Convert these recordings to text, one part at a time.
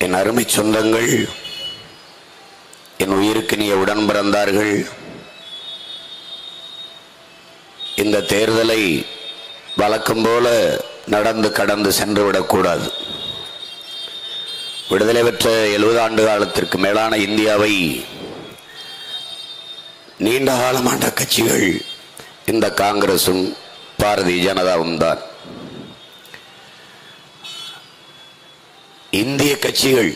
என் அருமை சொந்தங்கள் என் உயிருக்கினிய உடன் பிறந்தார்கள் இந்த தேர்தலை வழக்கம் போல நடந்து கடந்து சென்று விடக்கூடாது விடுதலை பெற்ற எழுபது ஆண்டு காலத்திற்கு மேலான இந்தியாவை நீண்ட காலமான கட்சிகள் இந்த காங்கிரசும் பாரதிய ஜனதாவும் தான் இந்திய கட்சிகள்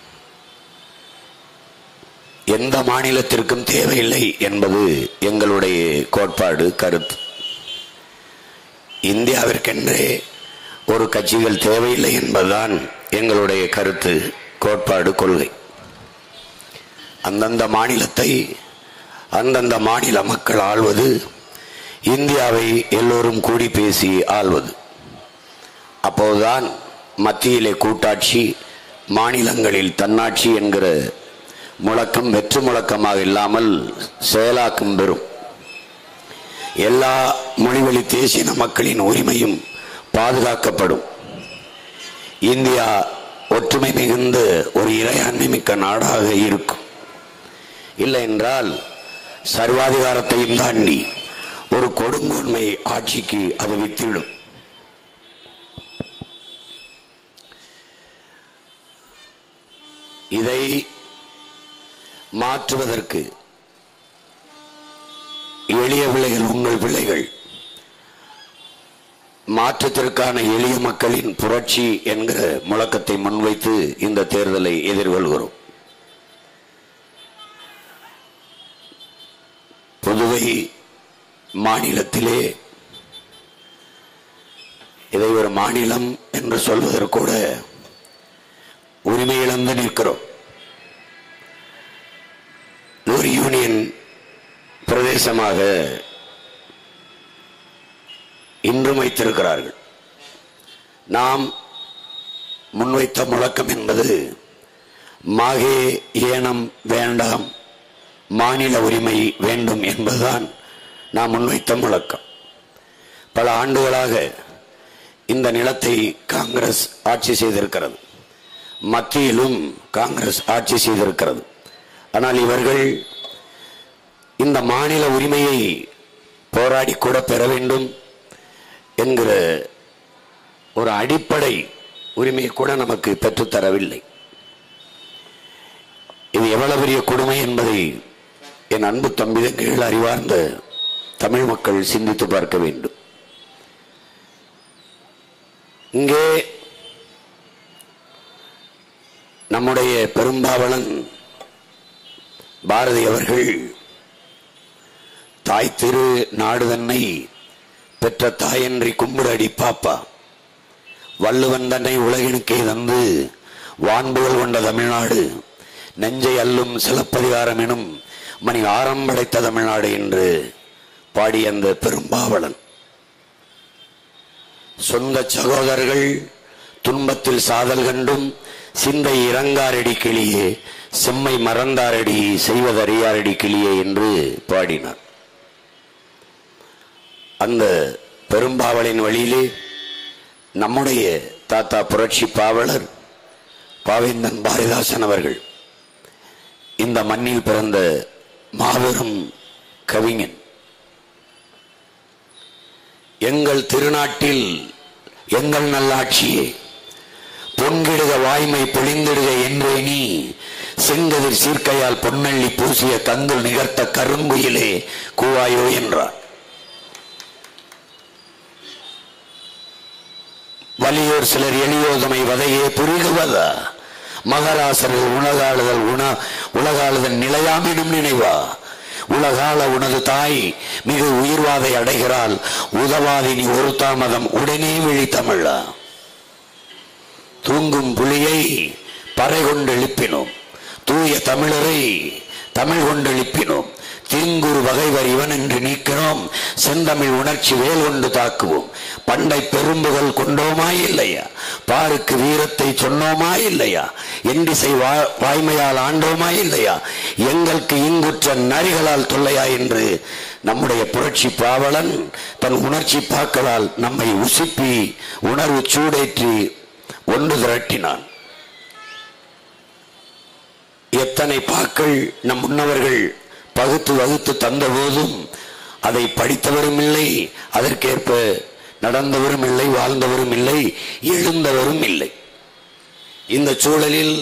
எந்த மாநிலத்திற்கும் தேவையில்லை என்பது எங்களுடைய கோட்பாடு கருத்து இந்தியாவிற்கென்றே ஒரு கட்சிகள் தேவையில்லை என்பதுதான் எங்களுடைய கருத்து கோட்பாடு கொள்கை அந்தந்த மாநிலத்தை அந்தந்த மாநில மக்கள் ஆள்வது இந்தியாவை எல்லோரும் கூடி பேசி ஆள்வது அப்போதுதான் மத்தியிலே கூட்டாட்சி மாநிலங்களில் தன்னாட்சி என்கிற முழக்கம் வெற்று முழக்கமாக இல்லாமல் செயலாக்கம் பெறும் எல்லா மொழிவழி தேசிய மக்களின் உரிமையும் பாதுகாக்கப்படும் இந்தியா ஒற்றுமை மிகுந்த ஒரு இறையாண்மை மிக்க நாடாக இருக்கும் இல்லை என்றால் சர்வாதிகாரத்தையும் தாண்டி ஒரு கொடுங்கோன்மை ஆட்சிக்கு அது வித்திடும் இதை மாற்றுவதற்கு எளிய பிள்ளைகள் உங்கள் பிள்ளைகள் மாற்றத்திற்கான எளிய மக்களின் புரட்சி என்கிற முழக்கத்தை முன்வைத்து இந்த தேர்தலை எதிர்கொள்கிறோம் புதுவை மாநிலத்திலே இதை ஒரு மாநிலம் என்று சொல்வதற்கூட உரிமை இழந்து நிற்கிறோம் ஒரு யூனியன் பிரதேசமாக இன்றும் வைத்திருக்கிறார்கள் நாம் முன்வைத்த முழக்கம் என்பது மாகே ஏனம் வேண்டாம் மாநில உரிமை வேண்டும் என்பதுதான் நாம் முன்வைத்த முழக்கம் பல ஆண்டுகளாக இந்த நிலத்தை காங்கிரஸ் ஆட்சி செய்திருக்கிறது மத்தியிலும் காங்கிரஸ் ஆட்சி செய்திருக்கிறது ஆனால் இவர்கள் இந்த மாநில உரிமையை போராடி கூட பெற வேண்டும் என்கிற ஒரு அடிப்படை உரிமையை கூட நமக்கு பெற்றுத்தரவில்லை இது எவ்வளவு பெரிய கொடுமை என்பதை என் அன்பு தம்பிதங்கள் அறிவார்ந்த தமிழ் மக்கள் சிந்தித்து பார்க்க வேண்டும் இங்கே நம்முடைய பெரும்பாவளன் பாரதி அவர்கள் தாய் திரு நாடு தன்னை பெற்ற தாயன்றி கும்பிடடி பாப்பா வள்ளுவன் தன்னை உலகினுக்கே தந்து வான்புகள் கொண்ட தமிழ்நாடு நெஞ்சை அல்லும் சிலப்பதிகாரம் எனும் மணி ஆரம் படைத்த தமிழ்நாடு என்று பாடிய அந்த பெரும்பாவளன் சொந்த சகோதரர்கள் துன்பத்தில் சாதல் கண்டும் சிந்தை இறங்காரடி கிளியே செம்மை மறந்தாரடி செய்வதறியாரடி கிளியே என்று பாடினார் அந்த பெரும்பாவலின் வழியிலே நம்முடைய தாத்தா புரட்சி பாவலர் பாவேந்தன் பாரதிதாசன் அவர்கள் இந்த மண்ணில் பிறந்த மாபெரும் கவிஞன் எங்கள் திருநாட்டில் எங்கள் நல்லாட்சியே பொன்கிடுக வாய்மை பொழிந்திடுக என்றே நீ செங்கதிர் சீர்க்கையால் பொன்னள்ளி பூசிய கங்குல் நிகர்த்த கருங்குயிலே கூவாயோ என்றார் வலியோர் சிலர் எளியோதமை வதையே புரிகுவதா மகராசர்கள் உலகாளுதல் உண உலகாளுதல் நிலையாமிடும் நினைவா உலகால உனது தாய் மிக உயிர்வாதை அடைகிறாள் உதவாதி நீ ஒரு தாமதம் உடனே விழி தமிழா தூங்கும் புலியை பறை கொண்டு எழுப்பினோம் தூய தமிழரை தமிழ் கொண்டு எழுப்பினோம் தீங்குறு வகைவர் இவன் என்று நீக்கிறோம் செந்தமிழ் உணர்ச்சி வேல் கொண்டு தாக்குவோம் பண்டை பெரும்புகள் கொண்டோமா இல்லையா பாருக்கு வீரத்தை சொன்னோமா இல்லையா எண்டிசை வா- வாய்மையால் ஆண்டோமா இல்லையா எங்களுக்கு இங்குற்ற நரிகளால் தொல்லையா என்று நம்முடைய புரட்சி பாவலன் தன் உணர்ச்சி பாக்களால் நம்மை உசுப்பி உணர்வு சூடேற்றி ஒன்று திரட்டினான் எத்தனை பாக்கள் நம் முன்னவர்கள் பகுத்து வகுத்து தந்த போதும் அதை படித்தவரும் இல்லை அதற்கேற்ப நடந்தவரும் இல்லை வாழ்ந்தவரும் இல்லை எழுந்தவரும் இல்லை இந்த சூழலில்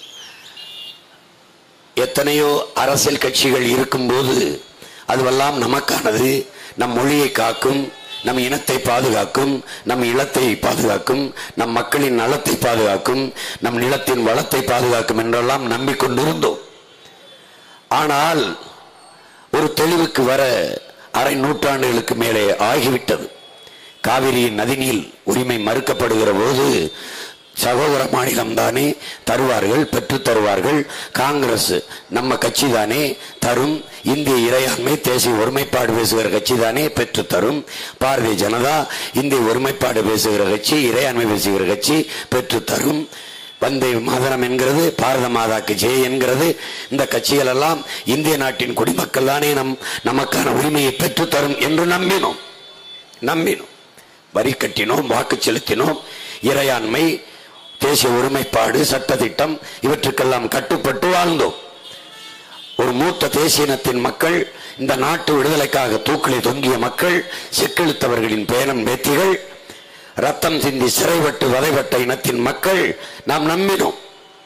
எத்தனையோ அரசியல் கட்சிகள் இருக்கும்போது அதுவெல்லாம் நமக்கானது நம் மொழியை காக்கும் நம் இனத்தை பாதுகாக்கும் நம் இளத்தை பாதுகாக்கும் நம் மக்களின் நலத்தை பாதுகாக்கும் நம் நிலத்தின் வளத்தை பாதுகாக்கும் என்றெல்லாம் நம்பிக்கொண்டிருந்தோம் ஆனால் ஒரு தெளிவுக்கு வர அரை நூற்றாண்டுகளுக்கு மேலே ஆகிவிட்டது காவிரியின் நதிநீர் உரிமை மறுக்கப்படுகிற போது சகோதர மாநிலம் தானே தருவார்கள் பெற்று தருவார்கள் காங்கிரஸ் நம்ம கட்சி தானே தரும் இந்திய இறையாண்மை தேசிய ஒருமைப்பாடு பேசுகிற கட்சி தானே பெற்று தரும் பாரதிய ஜனதா இந்திய ஒருமைப்பாடு பேசுகிற கட்சி இறையாண்மை பேசுகிற கட்சி பெற்று தரும் வந்தே மாதரம் என்கிறது பாரத மாதாக்கு ஜெய் என்கிறது இந்த கட்சிகள் எல்லாம் இந்திய நாட்டின் குடிமக்கள் தானே நம் நமக்கான உரிமையை பெற்று தரும் என்று நம்பினோம் நம்பினோம் வரி கட்டினோம் வாக்கு செலுத்தினோம் இறையாண்மை தேசிய ஒருமைப்பாடு சட்டத்திட்டம் இவற்றுக்கெல்லாம் கட்டுப்பட்டு வாழ்ந்தோம் ஒரு மூத்த தேசியனத்தின் மக்கள் இந்த நாட்டு விடுதலைக்காக தூக்கிலே தொங்கிய மக்கள் செக்கெழுத்தவர்களின் பேனம் பேத்திகள் ரத்தம் சிந்தி சிறைப்பட்டு வதைப்பட்ட இனத்தின் மக்கள் நாம் நம்பினோம்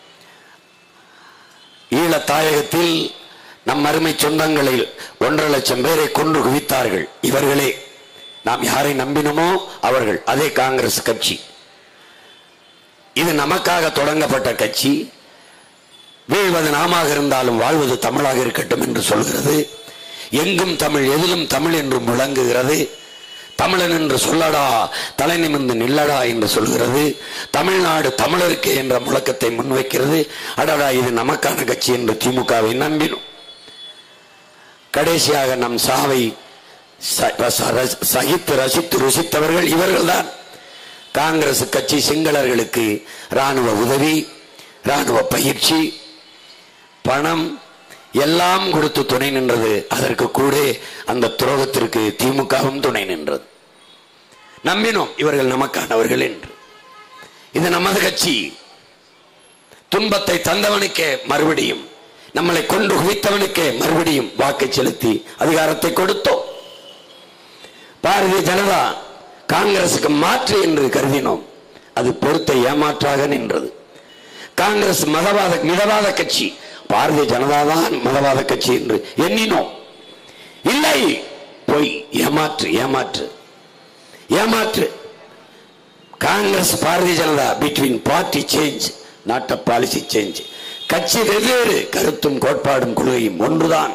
ஈழ தாயகத்தில் நம் அருமை சொந்தங்களில் ஒன்றரை லட்சம் பேரை கொன்று குவித்தார்கள் இவர்களே நாம் யாரை நம்பினோமோ அவர்கள் அதே காங்கிரஸ் கட்சி இது நமக்காக தொடங்கப்பட்ட கட்சி வீழ்வது நாமாக இருந்தாலும் வாழ்வது தமிழாக இருக்கட்டும் என்று சொல்கிறது எங்கும் தமிழ் எதிலும் தமிழ் என்று முழங்குகிறது தமிழன் என்று சொல்லடா தலை நிமிர்ந்து நில்லடா என்று சொல்கிறது தமிழ்நாடு தமிழருக்கு என்ற முழக்கத்தை முன்வைக்கிறது அடடா இது நமக்கான கட்சி என்று திமுகவை நம்பினோம் கடைசியாக நம் சாவை ச- ரச- ரச- சகித்து ரசித்து ருசித்தவர்கள் இவர்கள்தான் காங்கிரஸ் கட்சி சிங்களர்களுக்கு ராணுவ உதவி ராணுவ பயிற்சி பணம் எல்லாம் கொடுத்து துணை நின்றது அதற்கு கூட அந்த துரோகத்திற்கு திமுகவும் துணை நின்றது நம்பினோம் இவர்கள் நமக்கானவர்கள் என்று இது நமது கட்சி துன்பத்தை தந்தவனுக்கே மறுபடியும் நம்மளை கொண்டு குவித்தவனுக்கே மறுபடியும் வாக்கை செலுத்தி அதிகாரத்தை கொடுத்தோம் பாரதிய ஜனதா காங்கிரசுக்கு மாற்று என்று கருதினோம் அது பொறுத்த ஏமாற்றாக நின்றது காங்கிரஸ் மதவாத மிதவாத கட்சி பாரதிய ஜனதா தான் மதவாத கட்சி என்று எண்ணினோம் இல்லை பொய் ஏமாற்று ஏமாற்று ஏமாற்று Congress Bharatiya Janata between party change not a policy change கட்சி வெவ்வேறு கருத்தும் கோட்பாடும் கொள்கையும் ஒன்றுதான்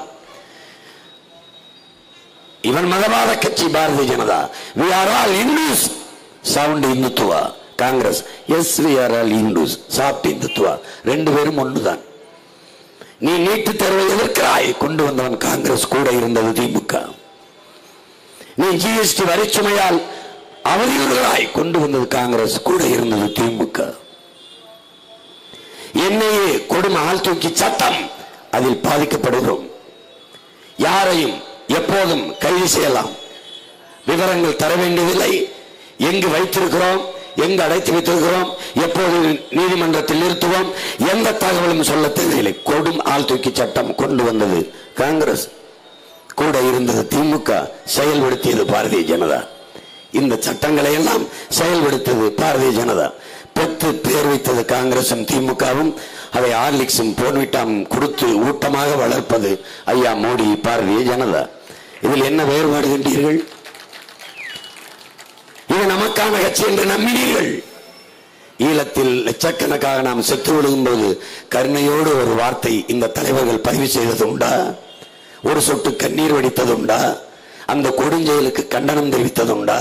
இவன் மதவாத கட்சி Bharatiya Janata we are all Hindus sound Hindutva Congress yes we are all Hindus soft Hindutva ரெண்டு பேரும் ஒண்ணுதான் நீ நீட்டு தேர்வை எதிர்க்கிறாய் கொண்டு வந்தவன் காங்கிரஸ் கூட இருந்தது திமுக நீ ஜிஎஸ்டி வரிச்சுமையால் அவதியுறுகிறாய் கொண்டு வந்தது காங்கிரஸ் கூட இருந்தது திமுக என்னையே கொடுமை ஆள் தூக்கி சட்டம் அதில் பாதிக்கப்படுகிறோம் யாரையும் எப்போதும் கைது செய்யலாம் விவரங்கள் தர வேண்டியதில்லை எங்கு வைத்திருக்கிறோம் எங்கு அடைத்து வைத்திருக்கிறோம் எப்போது நீதிமன்றத்தில் நிறுத்துவோம் எந்த தகவலும் சொல்ல தேவையில்லை கொடும் ஆள் தூக்கி சட்டம் கொண்டு வந்தது காங்கிரஸ் கூட இருந்தது திமுக செயல்படுத்தியது பாரதிய ஜனதா இந்த சட்டங்களை எல்லாம் செயல்படுத்தது பாரதிய ஜனதா பெற்று பேர் வைத்தது காங்கிரசும் திமுகவும் அதை ஆர்லிக்ஸும் போன்விட்டாம் கொடுத்து ஊட்டமாக வளர்ப்பது ஐயா மோடி பாரதிய ஜனதா இதில் என்ன வேறுபாடு கண்டீர்கள் இது நமக்கான கட்சி என்று நம்பினீர்கள் ஈழத்தில் லட்சக்கணக்காக நாம் செத்து விழுகும்போது கருணையோடு ஒரு வார்த்தை இந்த தலைவர்கள் பதிவு செய்தது உண்டா ஒரு சொட்டு கண்ணீர் வடித்தது உண்டா அந்த கொடுஞ்செயலுக்கு கண்டனம் தெரிவித்தது உண்டா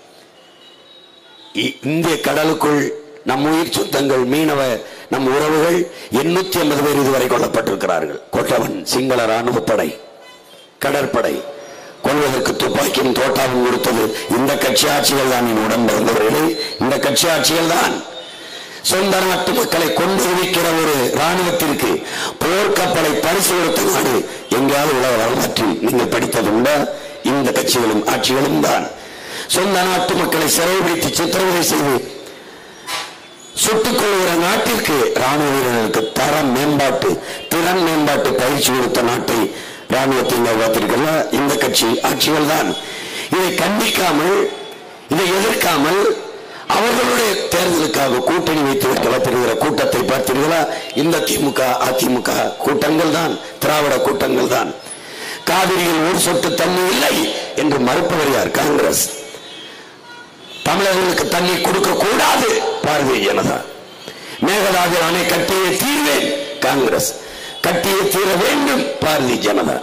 இ- இந்திய கடலுக்குள் நம் உயிர் சொந்தங்கள் மீனவ நம் உறவுகள் எண்ணூத்தி ஐம்பது பேர் இதுவரை கொல்லப்பட்டிருக்கிறார்கள் கொற்றவன் சிங்கள ராணுவ படை கடற்படை கொள்வதற்கு துப்பாக்கியும் தோட்டாவும் கொடுத்தது இந்த கட்சி ஆட்சிகள் தான் என் உடன் பிறந்தவர்களே இந்த கட்சி ஆட்சிகள் தான் சொந்த நாட்டு மக்களை கொண்டு குவிக்கிற ஒரு ராணுவத்திற்கு போர்க்கப்பலை பரிசு கொடுத்த நாடு எங்கேயாவது உலக வரலாற்றில் நீங்கள் படித்தது உண்டா இந்த கட்சிகளும் ஆட்சிகளும் தான் சொந்த நாட்டு மக்களை சிறைபிடித்து சித்திரவதை செய்து சுட்டுக் கொள்கிற நாட்டிற்கு ராணுவ வீரர்களுக்கு தரம் மேம்பாட்டு திறன் மேம்பாட்டு பயிற்சி கொடுத்த நாட்டை ராணுவத்தை நிர்வாகத்திற்கல்ல இந்த கட்சி ஆட்சிகள் தான் இதை கண்டிக்காமல் இதை எதிர்க்காமல் அவர்களுடைய தேர்தலுக்காக கூட்டணி வைத்து வைக்கப்பட்டிருக்கிற கூட்டத்தை பார்த்தீர்களா இந்த திமுக அதிமுக கூட்டங்கள் தான் திராவிட கூட்டங்கள் தான் காவிரியில் ஒரு சொட்டு தண்ணி இல்லை என்று மறுப்பவர் யார் காங்கிரஸ் தமிழர்களுக்கு தண்ணி கொடுக்க கூடாது பாரதிய ஜனதா மேகதாது அணை கட்டியே தீர்வேன் காங்கிரஸ் கட்டியே தீர வேண்டும் பாரதிய ஜனதா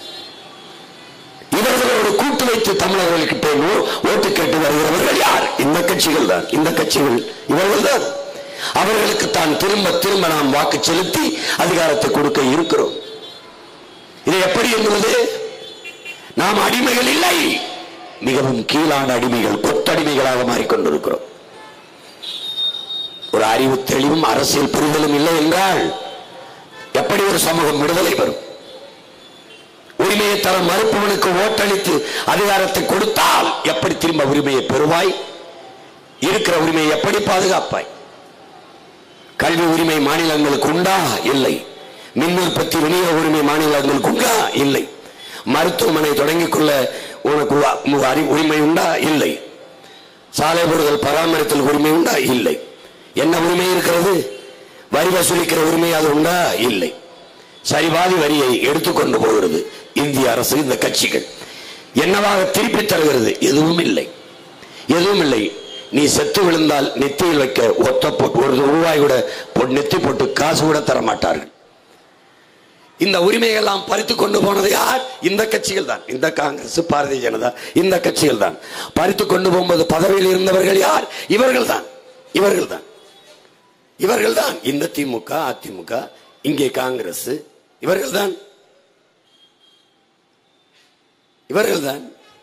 இவர்களோடு கூட்டு வைத்து தமிழர்களுக்கு ஓட்டு கேட்டு வருகிறவர்கள் யார் இந்த கட்சிகள் தான் இந்த கட்சிகள் இவர்கள் தான் அவர்களுக்கு தான் திரும்ப திரும்ப நாம் வாக்கு செலுத்தி அதிகாரத்தை கொடுக்க இருக்கிறோம் இது எப்படி என்பது நாம் அடிமைகள் இல்லை மிகவும் கீழான அடிமைகள் கொத்தடிமைகளாக மாறிக்கொண்டிருக்கிறோம் ஒரு அறிவு தெளிவும் அரசியல் புரிதலும் இல்லை என்றால் எப்படி ஒரு சமூகம் விடுதலை வரும் உரிமையை தர மறுப்பவனுக்கு ஓட்டளித்து அதிகாரத்தை கொடுத்தால் எப்படி திரும்ப உரிமையை பெறுவாய் இருக்கிற உரிமையை எப்படி பாதுகாப்பாய் கல்வி உரிமை மாநிலங்களுக்கு உண்டா இல்லை மின் உற்பத்தி விநியோக உரிமை மாநிலங்களுக்கு உண்டா இல்லை மருத்துவமனை தொடங்கிக் கொள்ள உனக்கு உ- அறி- உரிமை உண்டா இல்லை சாலை போடுதல் பராமரித்தல் உரிமை உண்டா இல்லை என்ன உரிமை இருக்கிறது வரி வசூலிக்கிற உரிமை அது உண்டா இல்லை சரிபாதி வரியை எடுத்துக்கொண்டு போகிறது இந்திய அரசு இந்த கட்சிகள் என்னவாக திருப்பி தருகிறது எதுவும் இல்லை எதுவும் இல்லை நீ செத்து விழுந்தால் நெத்தியில் வைக்க ஒத்த போட்டு ஒரு ரூபாய் கூட போட்டு நெத்தி போட்டு காசு கூட தர மாட்டார்கள் இந்த உரிமையெல்லாம் பறித்து கொண்டு போனது யார் இந்த கட்சிகள் தான் இந்த காங்கிரஸ் பாரதிய ஜனதா இந்த கட்சிகள் தான் பறித்து கொண்டு போகும்போது பதவியில் இருந்தவர்கள் யார் இவர்கள் தான் இவர்கள் தான் இவர்கள் தான் இந்த திமுக அதிமுக இங்கே காங்கிரஸ் இவர்கள் தான் இவர்கள் தான்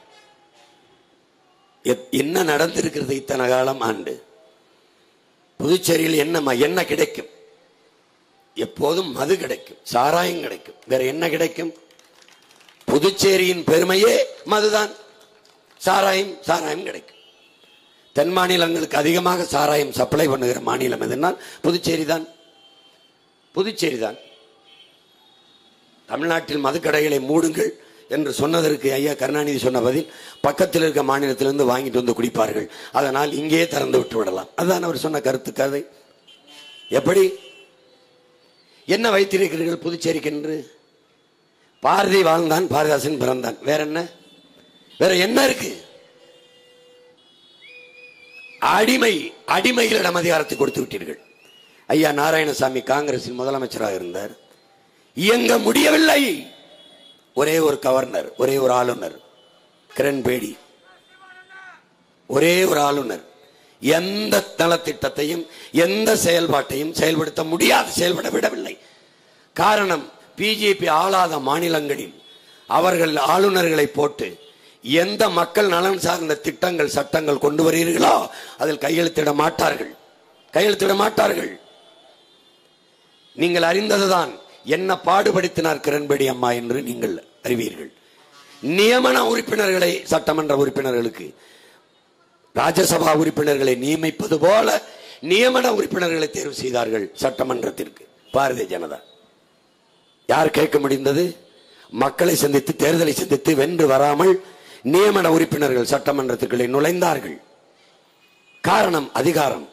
என்ன நடந்திருக்கிறது இத்தனை காலம் ஆண்டு புதுச்சேரியில் என்ன ம- என்ன கிடைக்கும் எப்போதும் மது கிடைக்கும் சாராயம் கிடைக்கும் வேற என்ன கிடைக்கும் புதுச்சேரியின் பெருமையே மதுதான் சாராயம் சாராயம் கிடைக்கும் தென் மாநிலங்களுக்கு அதிகமாக சாராயம் சப்ளை பண்ணுகிற மாநிலம் எதுனால் புதுச்சேரி தான் புதுச்சேரி தான் தமிழ்நாட்டில் மதுக்கடைகளை மூடுங்கள் என்று சொன்னதற்கு ஐயா கருணாநிதி சொன்ன பதில் பக்கத்தில் இருக்க மாநிலத்திலிருந்து வாங்கிட்டு வந்து குடிப்பார்கள் அதனால் இங்கேயே திறந்து விட்டு விடலாம் அதுதான் அவர் சொன்ன கருத்து கதை எப்படி என்ன வைத்திருக்கிறீர்கள் புதுச்சேரிக்கென்று பாரதி வாழ்ந்தான் பாரதிதாசன் பிறந்தான் வேற என்ன வேற என்ன இருக்கு அடிமை அடிமைகளிடம் அதிகாரத்தை கொடுத்து விட்டீர்கள் ஐயா நாராயணசாமி காங்கிரசின் முதலமைச்சராக இருந்தார் இயங்க முடியவில்லை ஒரே ஒரு கவர்னர் ஒரே ஒரு ஆளுநர் கிரண்பேடி ஒரே ஒரு ஆளுநர் எந்த நலத்திட்டத்தையும் எந்த செயல்பாட்டையும் செயல்படுத்த முடியாது செயல்பட விடவில்லை காரணம் பிஜேபி ஆளாத மாநிலங்களில் அவர்கள் ஆளுநர்களை போட்டு எந்த மக்கள் நலன் சார்ந்த திட்டங்கள் சட்டங்கள் கொண்டு வருகிறீர்களோ அதில் கையெழுத்திட மாட்டார்கள் கையெழுத்திட மாட்டார்கள் நீங்கள் அறிந்ததுதான் என்ன பாடுபடுத்தினார் கிரண்பேடி அம்மா என்று நீங்கள் அறிவீர்கள் நியமன உறுப்பினர்களை சட்டமன்ற உறுப்பினர்களுக்கு ராஜ்யசபா உறுப்பினர்களை நியமிப்பது போல நியமன உறுப்பினர்களை தேர்வு செய்தார்கள் சட்டமன்றத்திற்கு பாரதிய ஜனதா யார் கேட்க முடிந்தது மக்களை சந்தித்து தேர்தலை சந்தித்து வென்று வராமல் நியமன உறுப்பினர்கள் சட்டமன்றத்துக்குள்ளே நுழைந்தார்கள் காரணம் அதிகாரம்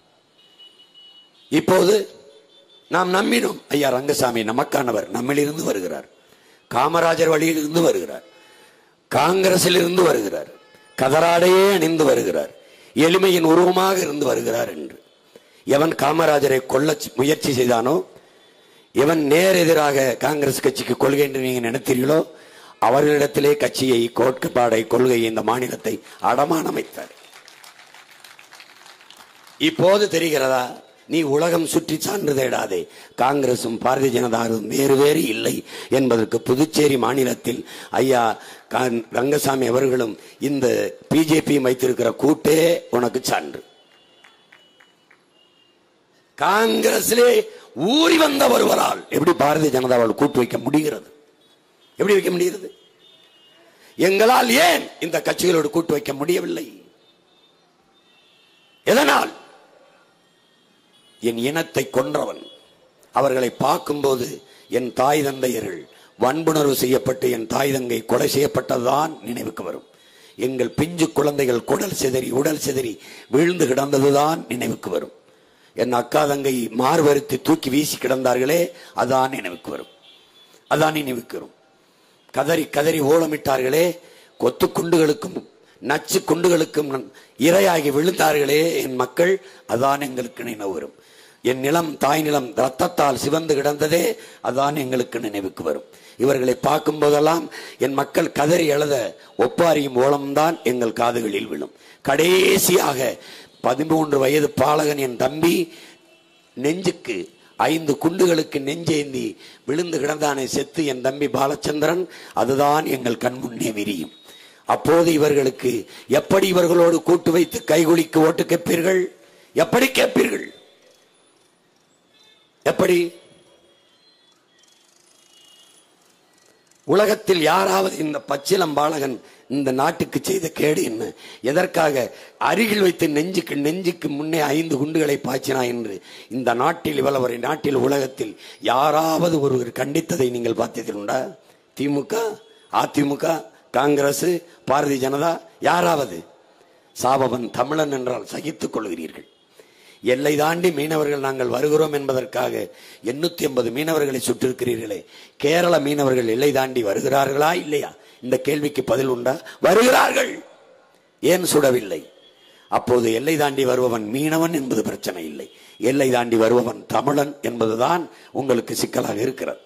இப்போது நாம் நம்பினோம் ஐயா ரங்கசாமி நமக்கானவர் நம்மிலிருந்து வருகிறார் காமராஜர் வழியிலிருந்து வருகிறார் காங்கிரசில் இருந்து வருகிறார் கதராடையே அணிந்து வருகிறார் எளிமையின் உருவமாக இருந்து வருகிறார் என்று எவன் காமராஜரை கொல்ல முயற்சி செய்தானோ எவன் நேர் எதிராக காங்கிரஸ் கட்சிக்கு கொள்கை என்று நீங்க நினைத்தீர்களோ அவர்களிடத்திலே கட்சியை கோட்பாடை கொள்கையை இந்த மாநிலத்தை அடமானம் வைத்தார் இப்போது தெரிகிறதா நீ உலகம் சுற்றி சான்று தேடாதே காங்கிரசும் பாரதிய ஜனதாவும் வேறு வேறு இல்லை என்பதற்கு புதுச்சேரி மாநிலத்தில் ஐயா கா- ரங்கசாமி அவர்களும் இந்த பிஜேபி வைத்திருக்கிற கூட்டே உனக்கு சான்று காங்கிரஸிலே ஊறி வந்த ஒருவரால் எப்படி பாரதிய ஜனதாவால் கூட்டு வைக்க முடிகிறது எப்படி வைக்க முடிகிறது எங்களால் ஏன் இந்த கட்சிகளோடு கூட்டு வைக்க முடியவில்லை எதனால் என் இனத்தை கொன்றவன் அவர்களை பார்க்கும்போது என் தாய் தந்தையர்கள் வன்புணர்வு செய்யப்பட்டு என் தாய் தங்கை கொலை செய்யப்பட்டதுதான் நினைவுக்கு வரும் எங்கள் பிஞ்சு குழந்தைகள் குடல் சிதறி உடல் சிதறி விழுந்து கிடந்ததுதான் நினைவுக்கு வரும் என் அக்கா தங்கை மார்வருத்தி தூக்கி வீசி கிடந்தார்களே அதான் நினைவுக்கு வரும் அதான் நினைவுக்கு வரும் கதறி கதறி ஓலமிட்டார்களே கொத்து குண்டுகளுக்கும் நச்சு குண்டுகளுக்கும் இரையாகி விழுந்தார்களே என் மக்கள் அதான் எங்களுக்கு நினைவு வரும் என் நிலம் தாய் நிலம் ரத்தத்தால் சிவந்து கிடந்ததே அதான் எங்களுக்கு நினைவுக்கு வரும் இவர்களை பார்க்கும் போதெல்லாம் என் மக்கள் கதறி எழுத ஒப்பாரியும் ஓலம்தான் எங்கள் காதுகளில் விழும் கடைசியாக பதிமூன்று வயது பாலகன் என் தம்பி நெஞ்சுக்கு ஐந்து குண்டுகளுக்கு நெஞ்சேந்தி விழுந்து கிடந்தானே செத்து என் தம்பி பாலச்சந்திரன் அதுதான் எங்கள் கண் முன்னே விரியும் அப்போது இவர்களுக்கு எப்படி இவர்களோடு கூட்டு வைத்து கைகுலிக்கு ஓட்டு கேட்பீர்கள் எப்படி கேட்பீர்கள் எப்படி உலகத்தில் யாராவது இந்த பச்சிலம் பாலகன் இந்த நாட்டுக்கு செய்த கேடு என்ன எதற்காக அருகில் வைத்து நெஞ்சுக்கு நெஞ்சுக்கு முன்னே ஐந்து குண்டுகளை பாய்ச்சினா என்று இந்த நாட்டில் இவ்வளவு நாட்டில் உலகத்தில் யாராவது ஒருவர் கண்டித்ததை நீங்கள் பார்த்ததில்லை திமுக அதிமுக காங்கிரஸ் பாரதிய ஜனதா யாராவது சாபவன் தமிழன் என்றால் சகித்துக் கொள்கிறீர்கள் எல்லை தாண்டி மீனவர்கள் நாங்கள் வருகிறோம் என்பதற்காக எண்ணூத்தி ஐம்பது மீனவர்களை சுற்றிருக்கிறீர்களே கேரள மீனவர்கள் எல்லை தாண்டி வருகிறார்களா இல்லையா இந்த கேள்விக்கு பதில் உண்டா வருகிறார்கள் ஏன் சுடவில்லை அப்போது எல்லை தாண்டி வருபவன் மீனவன் என்பது பிரச்சனை இல்லை எல்லை தாண்டி வருபவன் தமிழன் என்பதுதான் உங்களுக்கு சிக்கலாக இருக்கிறது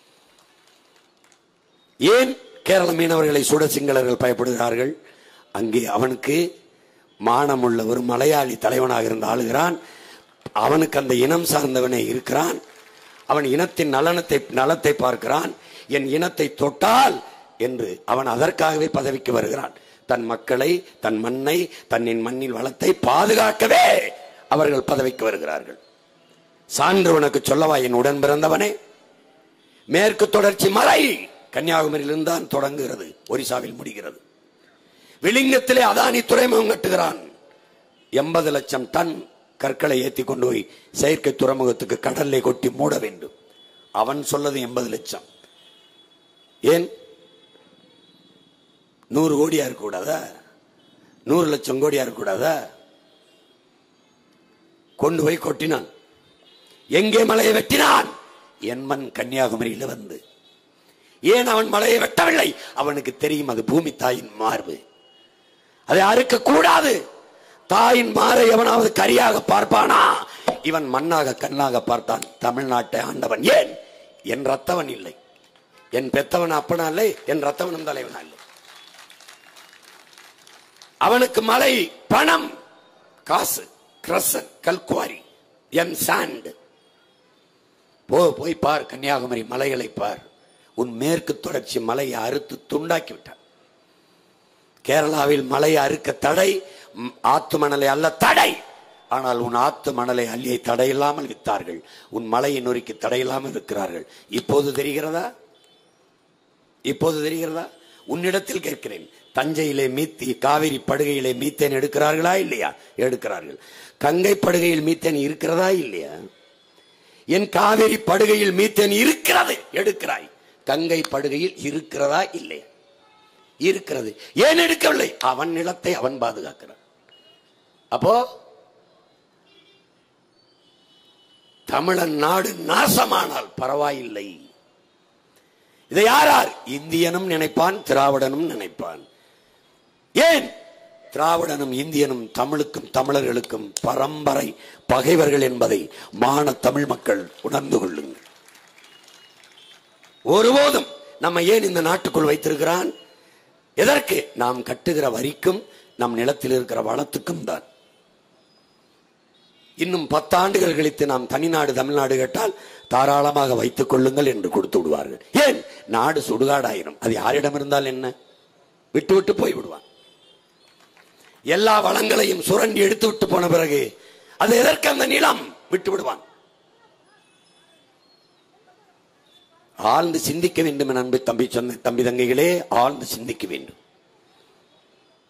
ஏன் கேரள மீனவர்களை சுட சிங்களர்கள் பயப்படுகிறார்கள் அங்கே அவனுக்கு மானமுள்ள ஒரு மலையாளி தலைவனாக இருந்து ஆளுகிறான் அவனுக்கு அந்த இனம் சார்ந்தவனே இருக்கிறான் அவன் இனத்தின் நலனத்தை நலத்தை பார்க்கிறான் என் இனத்தை தொட்டால் என்று அவன் அதற்காகவே பதவிக்கு வருகிறான் தன் மக்களை தன் மண்ணை தன்னின் மண்ணின் வளத்தை பாதுகாக்கவே அவர்கள் பதவிக்கு வருகிறார்கள் சான்று உனக்கு சொல்லவா என் உடன் பிறந்தவனே மேற்கு தொடர்ச்சி மலை கன்னியாகுமரியிலிருந்து தான் தொடங்குகிறது ஒரிசாவில் முடிகிறது விளிங்கத்திலே அதானி துறைமுகம் கட்டுகிறான் எண்பது லட்சம் டன் கற்களை ஏத்தி கொண்டு போய் செயற்கை துறைமுகத்துக்கு கடல்ல கொட்டி மூட வேண்டும் அவன் சொல்லது எண்பது லட்சம் ஏன் நூறு கோடியா இருக்கக்கூடாதா நூறு லட்சம் கோடியா இருக்கக்கூடாதா கொண்டு போய் கொட்டினான் எங்கே மலையை வெட்டினான் என் மண் கன்னியாகுமரியில் வந்து ஏன் அவன் மலையை வெட்டவில்லை அவனுக்கு தெரியும் அது பூமி தாயின் மார்பு அதை அறுக்க கூடாது தாயின் மாறை எவனாவது கரியாக பார்ப்பானா இவன் மண்ணாக கண்ணாக பார்த்தான் தமிழ்நாட்டை ஆண்டவன் ஏன் என் ரத்தவன் இல்லை என் பெத்தவன் அப்பனா இல்லை என் ரத்தவனும் தலைவனா இல்லை அவனுக்கு மலை பணம் காசு கிரசன் கல்குவாரி என் சாண்ட் போ போய் பார் கன்னியாகுமரி மலைகளை பார் உன் மேற்கு தொடர்ச்சி மலையை அறுத்து துண்டாக்கி விட்டான் கேரளாவில் மலையை அறுக்க தடை ம், ஆத்து மணலை அல்ல தடை ஆனால் உன் ஆத்து மணலை அள்ளியை தடையில்லாமல் வித்தார்கள் உன் மலையை நொறுக்கி தடையில்லாமல் இருக்கிறார்கள் இப்போது தெரிகிறதா இப்போது தெரிகிறதா உன்னிடத்தில் கேட்கிறேன் தஞ்சையிலே மீத்தி காவிரி படுகையிலே மீத்தேன் எடுக்கிறார்களா இல்லையா எடுக்கிறார்கள் கங்கை படுகையில் மீத்தேன் இருக்கிறதா இல்லையா என் காவிரி படுகையில் மீத்தேன் இருக்கிறது எடுக்கிறாய் கங்கை படுகையில் இருக்கிறதா இல்லையா இருக்கிறது ஏன் எடுக்கவில்லை அவன் நிலத்தை அவன் பாதுகாக்கிறான் அப்போ தமிழன் நாடு நாசமானால் பரவாயில்லை இதை யாரார் இந்தியனும் நினைப்பான் திராவிடனும் நினைப்பான் ஏன் திராவிடனும் இந்தியனும் தமிழுக்கும் தமிழர்களுக்கும் பரம்பரை பகைவர்கள் என்பதை மான தமிழ் மக்கள் உணர்ந்து கொள்ளுங்கள் ஒருபோதும் நம்ம ஏன் இந்த நாட்டுக்குள் வைத்திருக்கிறான் எதற்கு நாம் கட்டுகிற வரிக்கும் நம் நிலத்தில் இருக்கிற வளத்துக்கும் தான் இன்னும் பத்தாண்டுகள் கழித்து நாம் தனிநாடு தமிழ்நாடு கேட்டால் தாராளமாக வைத்துக் கொள்ளுங்கள் என்று கொடுத்து விடுவார்கள் ஏன் நாடு சுடுகாடாயிரும் அது யாரிடம் இருந்தால் என்ன விட்டு விட்டு போய் விடுவான் எல்லா வளங்களையும் சுரண்டி எடுத்து விட்டு போன பிறகு அது எதற்கு அந்த நிலம் விட்டு விடுவான் ஆழ்ந்து சிந்திக்க வேண்டும் என் அன்பு தம்பி சொன்ன தம்பி தங்கைகளே ஆழ்ந்து சிந்திக்க வேண்டும்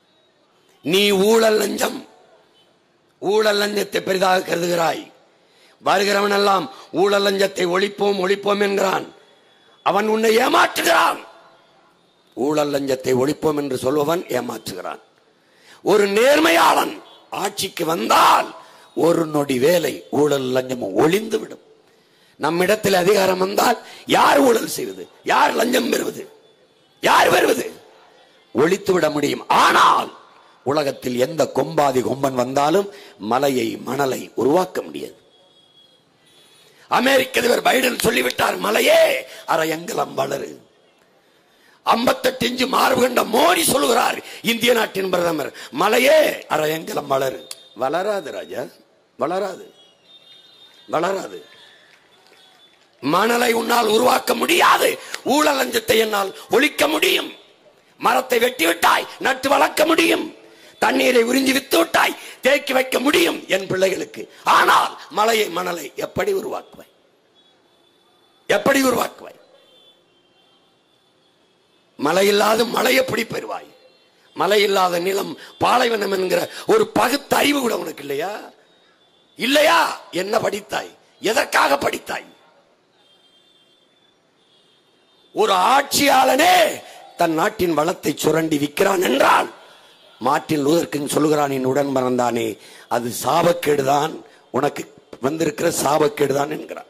நீ ஊழல் லஞ்சம் ஊழல் லஞ்சத்தை பெரிதாக கருதுகிறாய் வருகிறவன் எல்லாம் ஊழல் லஞ்சத்தை ஒழிப்போம் ஒழிப்போம் என்கிறான் அவன் உன்னை ஏமாற்றுகிறான் ஊழல் லஞ்சத்தை ஒழிப்போம் என்று சொல்பவன் ஏமாற்றுகிறான் ஒரு நேர்மையாளன் ஆட்சிக்கு வந்தால் ஒரு நொடி வேலை ஊழல் லஞ்சமும் ஒளிந்து விடும் நம்மிடத்தில் அதிகாரம் வந்தால் யார் ஊழல் செய்வது யார் லஞ்சம் பெறுவது யார் பெறுவது ஒழித்து விட முடியும் ஆனால் உலகத்தில் எந்த கொம்பாதி கொம்பன் வந்தாலும் மலையை மணலை உருவாக்க முடியாது அமெரிக்க அதிபர் பைடன் சொல்லிவிட்டார் மலையே அரையங்கலம் வளரு ஐம்பத்தெட்டு இஞ்சு மார்பு கண்ட மோடி சொல்லுகிறார் இந்திய நாட்டின் பிரதமர் மலையே அரையங்கலம் வளரு வளராது ராஜா வளராது வளராது மணலை உன்னால் உருவாக்க முடியாது ஊழல் லஞ்சத்தை என்னால் ஒழிக்க முடியும் மரத்தை வெட்டி விட்டாய் நட்டு வளர்க்க முடியும் தண்ணீரை உறிஞ்சி வித்து விட்டாய் தேக்கி வைக்க முடியும் என் பிள்ளைகளுக்கு ஆனால் மலையை மணலை எப்படி உருவாக்குவாய் எப்படி உருவாக்குவாய் மழை இல்லாத மழை எப்படி பெறுவாய் மழை இல்லாத நிலம் பாலைவனம் என்கிற ஒரு பகுத்தறிவு கூட உனக்கு இல்லையா இல்லையா என்ன படித்தாய் எதற்காக படித்தாய் ஒரு ஆட்சியாளனே தன் நாட்டின் வளத்தை சுரண்டி விற்கிறான் என்றால் மார்ட்டின் லூதர்கிங் சொல்லுகிறான் என் உடன் மறந்தானே அது சாபக்கேடுதான் உனக்கு வந்திருக்கிற சாபக்கேடுதான் என்கிறான்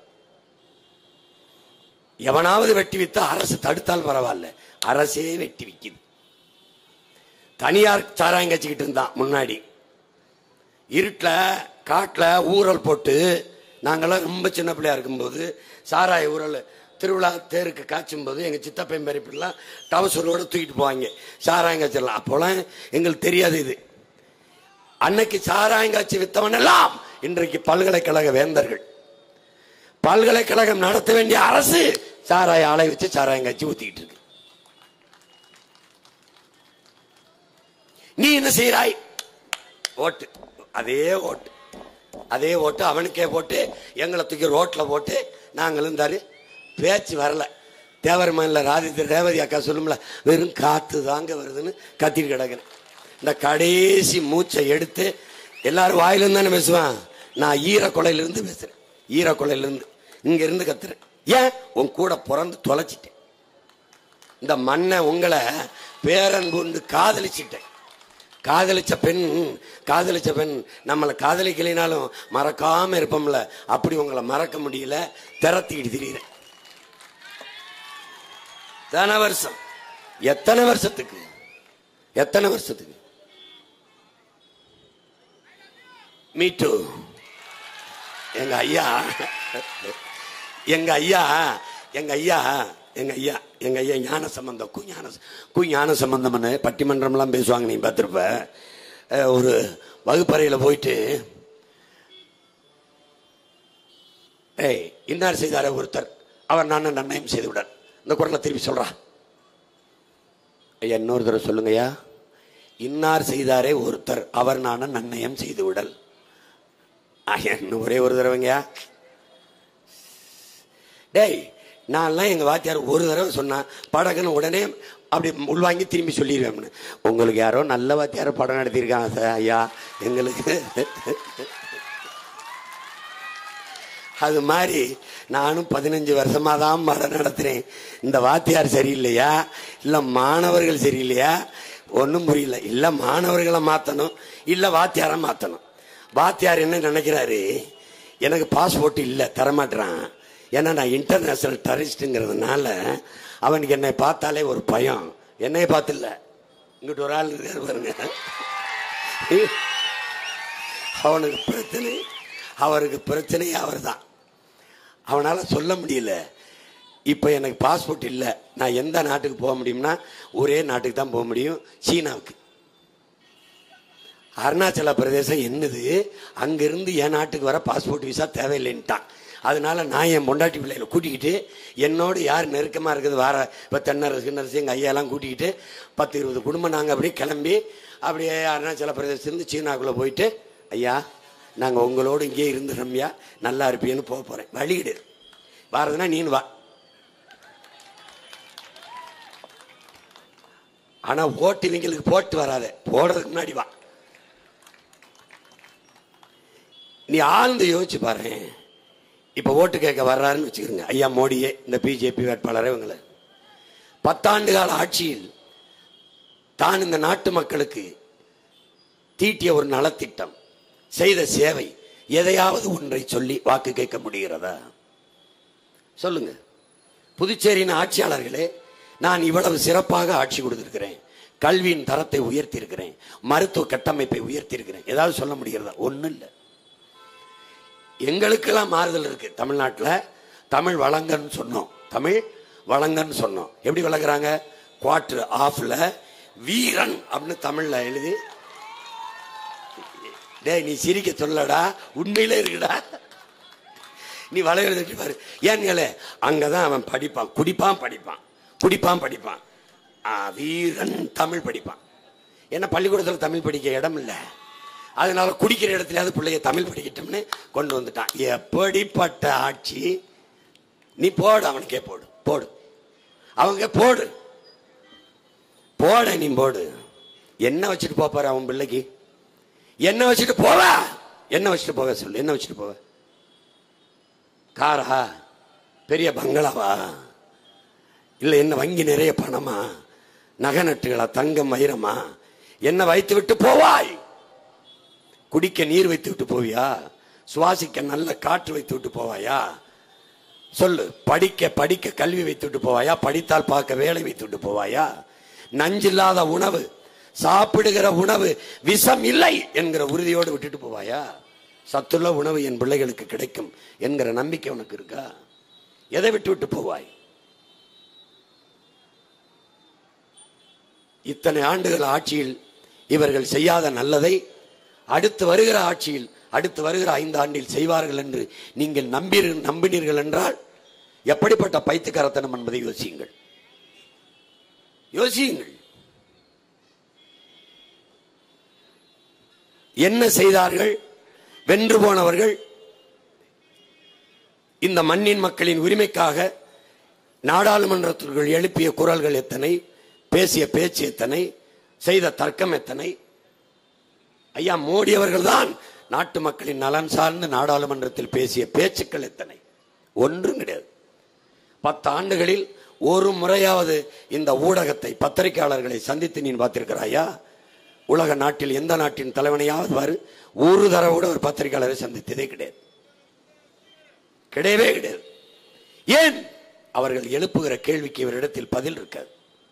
எவனாவது வெட்டி வித்தா அரசு தடுத்தால் பரவாயில்ல அரசே வெட்டி விக்குது தனியார் சாராயம் கட்சிக்கிட்டு இருந்தான் முன்னாடி இருட்டில் காட்டில் ஊரல் போட்டு நாங்கெல்லாம் ரொம்ப சின்ன பிள்ளையா இருக்கும்போது சாராய ஊரல் திருவிழா தேருக்கு காய்ச்சும் போது எங்கள் சித்தப்பையன் பெரியப்பிலாம் டவசரோடு தூக்கிட்டு போவாங்க சாராயம் காய்ச்சலாம் அப்போலாம் எங்களுக்கு தெரியாது இது அன்னைக்கு சாராயம் காய்ச்சி வித்தவன் எல்லாம் இன்றைக்கு பல்கலைக்கழக வேந்தர்கள் பல்கலைக்கழகம் நடத்த வேண்டிய அரசு சாராய ஆலை வச்சு சாராயம் காய்ச்சி ஊத்திக்கிட்டு இருக்கு நீ என்ன செய்யறாய் ஓட்டு அதே ஓட்டு அதே ஓட்டு அவனுக்கே போட்டு எங்களை தூக்கி ரோட்ல போட்டு நாங்களும் தாரு பேச்சு வரல தேவரமன்ல ராதித்த ரேவதி அக்கா சொல்லும்ல வெறும் காத்து தாங்க வருதுன்னு கத்திட்டு கிடக்குறேன் இந்த கடைசி மூச்சை எடுத்து எல்லாரும் வாயிலிருந்து தானே பேசுவான் நான் ஈரக்கொலையிலிருந்து பேசுறேன் ஈரக்கொலையிலிருந்து இங்க இருந்து கத்துறேன் ஏன் உன் கூட பிறந்து தொலைச்சிட்டேன் இந்த மண்ணை உங்களை பேரன் கொண்டு காதலிச்சிட்டேன் காதலிச்ச பெண் காதலிச்ச பெண் நம்மளை காதலிக்கலைனாலும் மறக்காம இருப்போம்ல அப்படி உங்களை மறக்க முடியல திறத்திக்கிட்டு திரியிறேன் எத்தனை வருஷம் எத்தனை வருஷத்துக்கு எத்தனை வருஷத்துக்கு மீட்டு எங்க ஐயா எங்க ஐயா எங்க ஐயா எங்க ஐயா எங்க ஐயா ஞான சம்பந்தம் கு ஞான கு ஞான சம்பந்தம்னு பட்டிமன்றம்லாம் பேசுவாங்க நீ பார்த்துருப்ப அஹ் ஒரு வகுப்பறையில் போயிட்டு ஏய் இன்னார் செய்தாரே ஒருத்தர் அவர் நான் நன்னயம் செய்து விடார் இந்த குரலை திருப்பி சொல்றா ஐயா இன்னொரு தடவை சொல்லுங்கய்யா இன்னார் செய்தாரே ஒருத்தர் அவர் நான் நன்னயம் செய்து விடல் ஐயா இன்னும் ஒரே ஒரு தடவைங்கய்யா டேய் நான்லாம் எங்க வாத்தியார் ஒரு தடவை சொன்னா படகுன்னு உடனே அப்படி உள்வாங்கி திரும்பி சொல்லிடுவேன் உங்களுக்கு யாரோ நல்ல வாத்தியார் படம் நடத்தியிருக்காங்க சார் ஐயா எங்களுக்கு அது மாதிரி நானும் பதினஞ்சு வருஷமா தான் படம் நடத்துறேன் இந்த வாத்தியார் சரியில்லையா இல்ல மாணவர்கள் சரியில்லையா ஒன்றும் புரியல இல்ல மாணவர்களை மாத்தணும் இல்ல வாத்தியாரை மாத்தணும் வாத்தியார் என்ன நினைக்கிறாரு எனக்கு பாஸ்போர்ட் இல்ல தரமாட்டுறான் ஏன்னா நான் இன்டர்நேஷனல் டரிஸ்ட்ங்கிறதுனால அவனுக்கு என்னை பார்த்தாலே ஒரு பயம் என்னைய பார்த்து இல்ல இங்கிட்டு ஒரு ஆள் இருக்காரு பாருங்க அவனுக்கு பிரச்சனை அவருக்கு பிரச்சனை அவர் தான் அவனால சொல்ல முடியல இப்போ எனக்கு பாஸ்போர்ட் இல்லை நான் எந்த நாட்டுக்கு போக முடியும்னா ஒரே நாட்டுக்கு தான் போக முடியும் சீனாவுக்கு அருணாச்சல பிரதேசம் என்னது அங்கிருந்து என் நாட்டுக்கு வர பாஸ்போர்ட் விசா தேவையில்லைன்ட்டான் அதனால நான் என் பொண்டாட்டி பிள்ளைகளை கூட்டிக்கிட்டு என்னோடு யார் நெருக்கமாக இருக்குது வார இப்போ தென்னரசு கிண்ணரசு எங்கள் ஐயாலாம் கூட்டிக்கிட்டு பத்து இருபது குடும்பம் நாங்கள் அப்படியே கிளம்பி அப்படியே அருணாச்சல பிரதேசத்துலேருந்து சீனாக்குள்ளே போயிட்டு ஐயா நாங்கள் உங்களோடு இங்கே இருந்துடுறோம்யா நல்லா இருப்பீன்னு போக போகிறேன் வழியிடு வாரதுன்னா நீனு வா ஆனால் ஓட்டு இவங்களுக்கு போட்டு வராத போடுறதுக்கு முன்னாடி வா நீ ஆழ்ந்து யோசிச்சு பாரு இப்ப ஓட்டு கேட்க வர்றாருன்னு வச்சுக்கிறோங்க ஐயா மோடியே இந்த பிஜேபி வேட்பாளரே இவங்களை பத்தாண்டு கால ஆட்சியில் தான் இந்த நாட்டு மக்களுக்கு தீட்டிய ஒரு நலத்திட்டம் செய்த சேவை எதையாவது ஒன்றை சொல்லி வாக்கு கேட்க முடிகிறதா சொல்லுங்க புதுச்சேரியின் ஆட்சியாளர்களே நான் இவ்வளவு சிறப்பாக ஆட்சி கொடுத்திருக்கிறேன் கல்வியின் தரத்தை உயர்த்தியிருக்கிறேன் மருத்துவ கட்டமைப்பை உயர்த்தியிருக்கிறேன் ஏதாவது சொல்ல முடிகிறதா ஒண்ணும் இல்லை எங்களுக்கெல்லாம் மாறுதல் இருக்கு தமிழ்நாட்டில் தமிழ் வழங்கன்னு சொன்னோம் தமிழ் வழங்கன்னு சொன்னோம் எப்படி வழங்குறாங்க குவார்டர் ஆஃப்ல வீரன் அப்படின்னு தமிழ்ல எழுதி டேய் நீ சிரிக்க சொல்லடா உண்மையிலே இருக்குடா நீ வளையல் பாரு ஏன்னு அங்கதான் அவன் படிப்பான் குடிப்பான் படிப்பான் குடிப்பான் படிப்பான் ஆ, வீரன் தமிழ் படிப்பான் ஏன்னா பள்ளிக்கூடத்தில் தமிழ் படிக்க இடம் இல்லை அதனால குடிக்கிற இடத்துலயாவது பிள்ளைய தமிழ் படிக்கட்டும்னு கொண்டு வந்துட்டான் எப்படிப்பட்ட ஆட்சி நீ போடு அவனுக்கே போடு போடு அவங்க போடு போட நீ போடு என்ன வச்சுட்டு போப் போற அவன் பிள்ளைக்கு என்ன வச்சுட்டு போவ என்ன வச்சுட்டு போக சொல்லு என்ன வச்சுட்டு போவ காரா பெரிய பங்களாவா இல்ல என்ன வங்கி நிறைய பணமா நகை நட்டுகளா தங்கம் வைரமா என்ன வைத்து விட்டு போவாய் குடிக்க நீர் வைத்து விட்டு போவியா சுவாசிக்க நல்ல காற்று வைத்து விட்டு போவாயா சொல்லு படிக்க படிக்க கல்வி வைத்து விட்டு போவாயா படித்தால் பார்க்க வேலை வைத்து விட்டு போவாயா நஞ்சில்லாத உணவு சாப்பிடுகிற உணவு விஷம் இல்லை என்கிற உறுதியோடு விட்டுட்டு போவாயா சத்துள்ள உணவு என் பிள்ளைகளுக்கு கிடைக்கும் என்கிற நம்பிக்கை உனக்கு இருக்கா எதை விட்டு விட்டு போவாய் இத்தனை ஆண்டுகள் ஆட்சியில் இவர்கள் செய்யாத நல்லதை அடுத்து வருகிற ஆட்சியில் அடுத்து வருகிற ஐந்து ஆண்டில் செய்வார்கள் என்று நீங்கள் நம்பி நம்பினீர்கள் என்றால் எப்படிப்பட்ட பைத்துக்கரத்தனம் என்பதை யோசியுங்கள் யோசியுங்கள் என்ன செய்தார்கள் வென்று போனவர்கள் இந்த மண்ணின் மக்களின் உரிமைக்காக நாடாளுமன்றத்திற்குள் எழுப்பிய குரல்கள் எத்தனை பேசிய பேச்சு எத்தனை செய்த தர்க்கம் எத்தனை ஐயா மோடி அவர்கள் தான் நாட்டு மக்களின் நலன் சார்ந்து நாடாளுமன்றத்தில் பேசிய பேச்சுக்கள் எத்தனை ஒன்றும் கிடையாது பத்து ஆண்டுகளில் ஒரு முறையாவது இந்த ஊடகத்தை பத்திரிகையாளர்களை சந்தித்து நீ பார்த்திருக்கிறாயா உலக நாட்டில் எந்த நாட்டின் தலைவனையாவது பாரு ஒரு தடவை கூட ஒரு பத்திரிகையாளரை சந்தித்ததே கிடையாது கிடையவே கிடையாது ஏன் அவர்கள் எழுப்புகிற கேள்விக்கு இவரிடத்தில் பதில் இருக்காது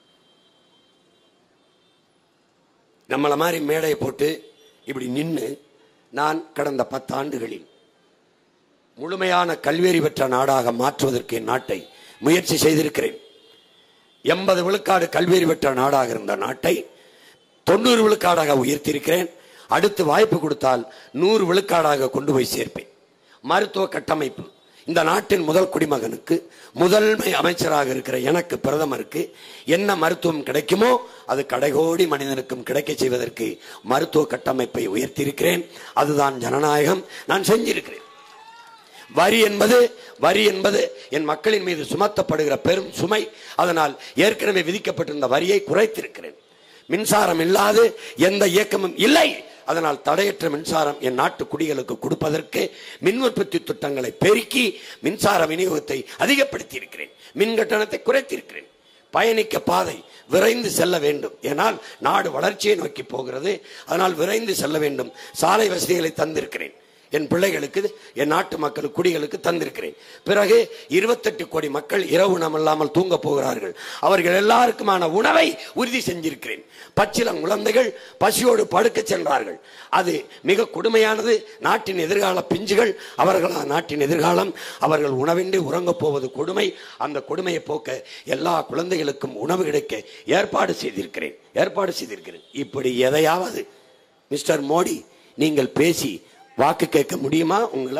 நம்மள மாதிரி மேடையை போட்டு இப்படி நின்று நான் கடந்த பத்து ஆண்டுகளில் முழுமையான கல்வியறி பெற்ற நாடாக மாற்றுவதற்கு என் நாட்டை முயற்சி செய்திருக்கிறேன் எண்பது விழுக்காடு கல்வியறி பெற்ற நாடாக இருந்த நாட்டை தொண்ணூறு விழுக்காடாக உயர்த்தியிருக்கிறேன் அடுத்து வாய்ப்பு கொடுத்தால் நூறு விழுக்காடாக கொண்டு போய் சேர்ப்பேன் மருத்துவ கட்டமைப்பு இந்த நாட்டின் முதல் குடிமகனுக்கு முதன்மை அமைச்சராக இருக்கிற எனக்கு பிரதமருக்கு என்ன மருத்துவம் கிடைக்குமோ அது கடைகோடி மனிதனுக்கும் கிடைக்க செய்வதற்கு மருத்துவ கட்டமைப்பை உயர்த்தியிருக்கிறேன் அதுதான் ஜனநாயகம் நான் செஞ்சிருக்கிறேன் வரி என்பது வரி என்பது என் மக்களின் மீது சுமத்தப்படுகிற பெரும் சுமை அதனால் ஏற்கனவே விதிக்கப்பட்டிருந்த வரியை குறைத்திருக்கிறேன் மின்சாரம் இல்லாது எந்த இயக்கமும் இல்லை அதனால் தடையற்ற மின்சாரம் என் நாட்டு குடிகளுக்கு கொடுப்பதற்கு மின் உற்பத்தி திட்டங்களை பெருக்கி மின்சார விநியோகத்தை அதிகப்படுத்தி இருக்கிறேன் மின் கட்டணத்தை குறைத்திருக்கிறேன் பயணிக்க பாதை விரைந்து செல்ல வேண்டும் ஏனால் நாடு வளர்ச்சியை நோக்கி போகிறது அதனால் விரைந்து செல்ல வேண்டும் சாலை வசதிகளை தந்திருக்கிறேன் என் பிள்ளைகளுக்கு என் நாட்டு மக்கள் குடிகளுக்கு தந்திருக்கிறேன் பிறகு இருபத்தெட்டு கோடி மக்கள் இரவு உணவு இல்லாமல் தூங்க போகிறார்கள் அவர்கள் எல்லாருக்குமான உணவை உறுதி செஞ்சிருக்கிறேன் பச்சிலம் குழந்தைகள் பசியோடு படுக்க சென்றார்கள் அது மிக கொடுமையானது நாட்டின் எதிர்கால பிஞ்சுகள் அவர்களா நாட்டின் எதிர்காலம் அவர்கள் உணவின்றி உறங்கப் போவது கொடுமை அந்த கொடுமையை போக்க எல்லா குழந்தைகளுக்கும் உணவு கிடைக்க ஏற்பாடு செய்திருக்கிறேன் ஏற்பாடு செய்திருக்கிறேன் இப்படி எதையாவது மிஸ்டர் மோடி நீங்கள் பேசி வாக்கு கேட்க முடியுமா உங்களை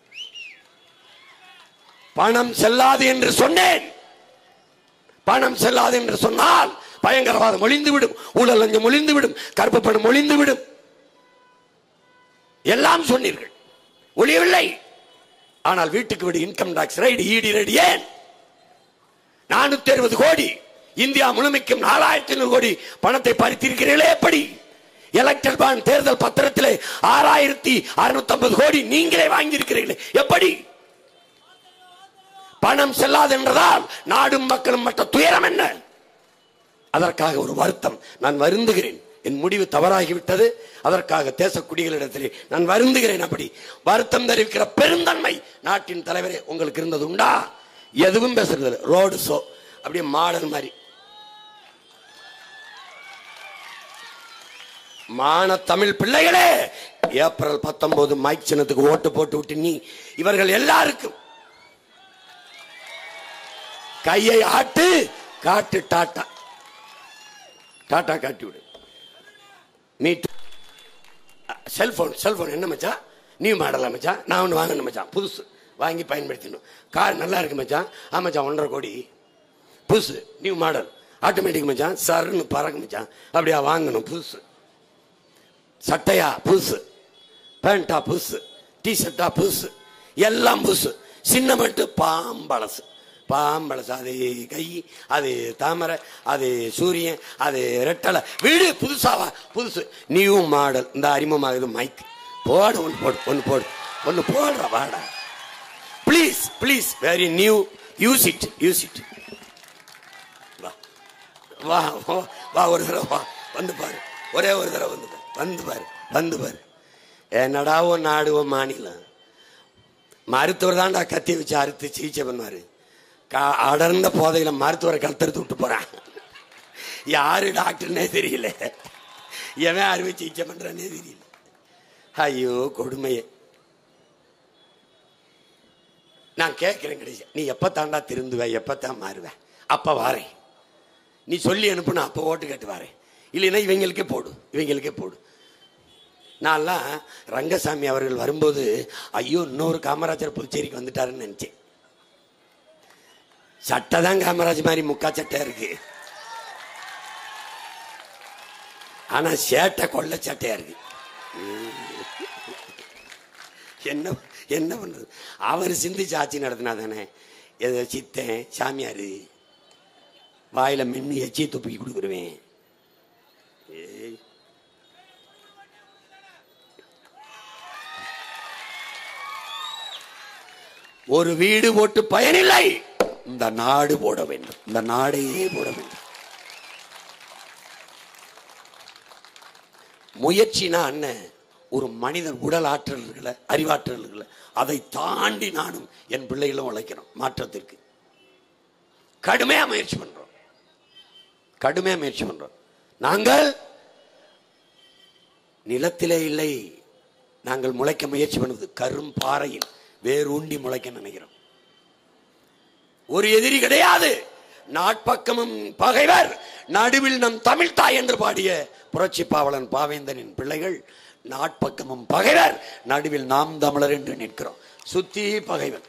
பணம் செல்லாது என்று சொன்னேன் பணம் செல்லாது என்று சொன்னால் பயங்கரவாதம் ஒளிந்து விடும் ஊழல் லஞ்சம் ஒளிந்து விடும் கருப்பு பணம் ஒளிந்து விடும் எல்லாம் சொன்னீர்கள் ஒளியவில்லை ஆனால் வீட்டுக்கு வீடு income tax raid ED raid ஏன் நானூத்தி அறுபது கோடி இந்தியா முழுமைக்கும் நாலாயிரத்தி ஐநூறு கோடி பணத்தை பறித்திருக்கிறீர்களே எப்படி எலக்டர் பாண்ட் தேர்தல் பத்திரத்திலே ஆறாயிரத்தி அறுநூத்தி ஐம்பது கோடி நீங்களே வாங்கியிருக்கிறீர்களே எப்படி பணம் செல்லாது என்றதால் நாடும் மக்களும் மற்ற துயரம் என்ன அதற்காக ஒரு வருத்தம் நான் வருந்துகிறேன் என் முடிவு தவறாகிவிட்டது அதற்காக தேச குடிகளிடத்திலே நான் வருந்துகிறேன் அப்படி வருத்தம் தெரிவிக்கிற பெருந்தன்மை நாட்டின் தலைவரே உங்களுக்கு இருந்தது உண்டா எதுவும் பேசுறது இல்லை. ரோடு ஷோ அப்படியே மாடல் மாதிரி மான தமிழ் பிள்ளைகளே ஏப்ரல் பத்தொன்பது மைக் சின்னத்துக்கு ஓட்டு போட்டு விட்டு நீ இவர்கள் எல்லாருக்கும் கையை ஆட்டு காட்டு டாட்டா டாட்டா காட்டி விடு மீட் செல்போன் செல்போன் என்ன மச்சான் நியூ மாடலா மச்சான் நான் ஒன்று வாங்கணும் மச்சான் புதுசு வாங்கி பயன்படுத்தணும் கார் நல்லா இருக்கு மச்சான் ஆ மச்சான் ஒன்றரை கோடி புதுசு நியூ மாடல் ஆட்டோமேட்டிக் மச்சான் சருன்னு பறக்கு மச்சான் அப்படியா வாங்கணும் புதுசு சட்டையா புதுசு பேண்டா புதுசு டிஷர்ட்டா புதுசு எல்லாம் புதுசு சின்ன மட்டும் பாம்பளசு பாம்பளசு அது கை அது தாமரை அது சூரியன் அது ரெட்டலை வீடு புதுசாவா புதுசு நியூ மாடல் இந்த அறிமுகமாகுது மைக் போடு ஒன்று போடு ஒன்று போடு ஒன்று போடுற வாடா please please very new use it use it வா வா வா, வா ஒரு தடவை வா வந்து பாரு ஒரே ஒரு தடவை வந்து பாரு வந்து பாரு வந்து பாரு என்னடா உன் நாடு உன் மாநிலம் மருத்துவர் தான்டா கத்தி வச்சு அறுத்து சிகிச்சை பண்ணுவாரு கா- அடர்ந்த போதையில மருத்துவரை கழுத்தறுத்து விட்டு போறான் யாரு டாக்டர்னே தெரியல எவன் அறுவை சிகிச்சை பண்றானே தெரியல ஐயோ கொடுமையே நான் கேட்கிறேன் கடைசி நீ எப்ப தாண்டா திருந்துவ எப்பத்தான் மாறுவ அப்ப வாரேன் நீ சொல்லி அனுப்புன அப்ப ஓட்டு கேட்டு வரேன் இல்லைன்னா இவங்களுக்கே போடு இவங்களுக்கே போடு நான்லாம் ரங்கசாமி அவர்கள் வரும்போது ஐயோ இன்னொரு காமராஜர் புதுச்சேரிக்கு வந்துட்டாருன்னு நினைச்சேன் சட்டை தான் காமராஜ் மாதிரி முக்கா சட்டை இருக்கு ஆனா சேட்டை கொள்ள சட்டையா இருக்கு என்ன என்ன பண்றது அவர் சிந்திச்சு ஆட்சி நடத்தினா தானே ஏதோ சித்தன் சாமியாரு வாயில மின்னு எச்சி துப்பி கொடுக்குருவேன் ஏய். ஒரு வீடு போட்டு பயனில்லை இந்த நாடு போட வேண்டும் இந்த நாடையே போட வேண்டும் முயற்சினா அண்ணன் ஒரு மனிதன் உடல் ஆற்றல்களை அறிவாற்றல்களை அதை தாண்டி நானும் என் பிள்ளைகளும் உழைக்கிறோம் மாற்றத்திற்கு கடுமையா முயற்சி பண்றோம் கடுமையா முயற்சி பண்றோம் நாங்கள் நிலத்திலே இல்லை நாங்கள் முளைக்க முயற்சி பண்ணுவது கரும் பாறையில் வேரூண்டி முளைக்க நினைக்கிறோம் ஒரு எதிரி கிடையாது நாட்பக்கமும் பகைவர் நடுவில் நம் தமிழ் தாய் என்று பாடிய புரட்சி பாவலன் பாவேந்தனின் பிள்ளைகள் நாட்பக்கமும் பகைவர் நடுவில் நாம் தமிழர் என்று நிற்கிறோம் சுத்தி பகைவர்